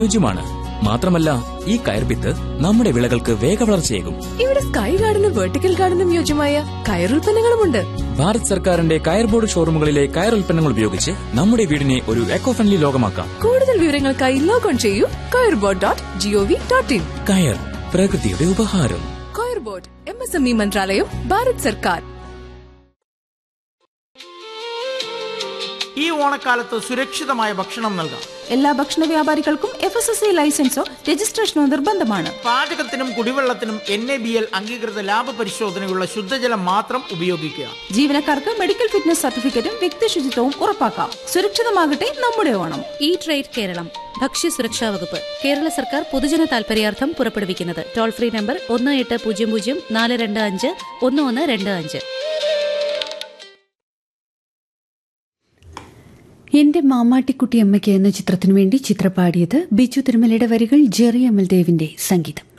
രുചിയുമാണ് മാത്രമല്ല ഈ കയർപിത്ത് നമ്മുടെ വിളകൾക്ക് വേഗവളർച്ചയേകും ഇവിടെ സ്കൈ ഗാർഡനും വെർട്ടിക്കൽ ഗാർഡനും യോജ്യമായ കയറുൽപ്പന്നങ്ങളുമുണ്ട് ഭാരത് സർക്കാരിന്റെ കയർ ബോർഡ് ഷോറൂമുകളിലെ കയർ ഉൽപ്പന്നങ്ങൾ ഉപയോഗിച്ച് നമ്മുടെ വീടിനെ ഒരു എക്കോ ഫ്രണ്ട്ലി ലോകമാക്കാം കൂടുതൽ വിവരങ്ങൾക്കായി ലോഗോൺ ചെയ്യൂ coir board dot GOV dot in കയർ പ്രകൃതിയുടെ ഉപഹാരം coir board M S M E മന്ത്രാലയം ഭാരത് സർക്കാർ ഈ ഓണക്കാലത്ത് സുരക്ഷിതമായ ഭക്ഷണം നൽകാം എല്ലാ ഭക്ഷണ വ്യാപാരികൾക്കും എഫ് എസ് എസ് ഐ ലൈസൻസോ രജിസ്ട്രേഷനോ നിർബന്ധമാണ് പാചകത്തിനും കുടിവെള്ളത്തിനും എൻ എ ബി എൽ അംഗീകൃത ലാഭ പരിശോധനയുള്ള ശുദ്ധജലം മാത്രം ഉപയോഗിക്കുക ജീവനക്കാർക്ക് മെഡിക്കൽ ഫിറ്റ്നസ് സർട്ടിഫിക്കറ്റും വ്യക്തി ശുചിത്വവും ഉറപ്പാക്കാം സുരക്ഷിതമാകട്ടെ നമ്മുടെ ഓണം ഈ ട്രേഡ് കേരളം ഭക്ഷ്യസുരക്ഷാ വകുപ്പ് കേരള സർക്കാർ പൊതുജന താൽപര്യാർത്ഥം പുറപ്പെടുവിക്കുന്നത് ടോൾ ഫ്രീ നമ്പർ ഒന്ന് എട്ട് പൂജ്യം പൂജ്യം നാല് രണ്ട് അഞ്ച് ഒന്ന് ഒന്ന് രണ്ട് അഞ്ച് എന്റെ മാമാട്ടിക്കുട്ടി അമ്മയ്ക്ക് എന്ന ചിത്രത്തിനു വേണ്ടി ചിത്രപാടിയത് ബിജു തിരുമലയുടെ വരികൾ ജെറി അമൽദേവിന്റെ സംഗീതം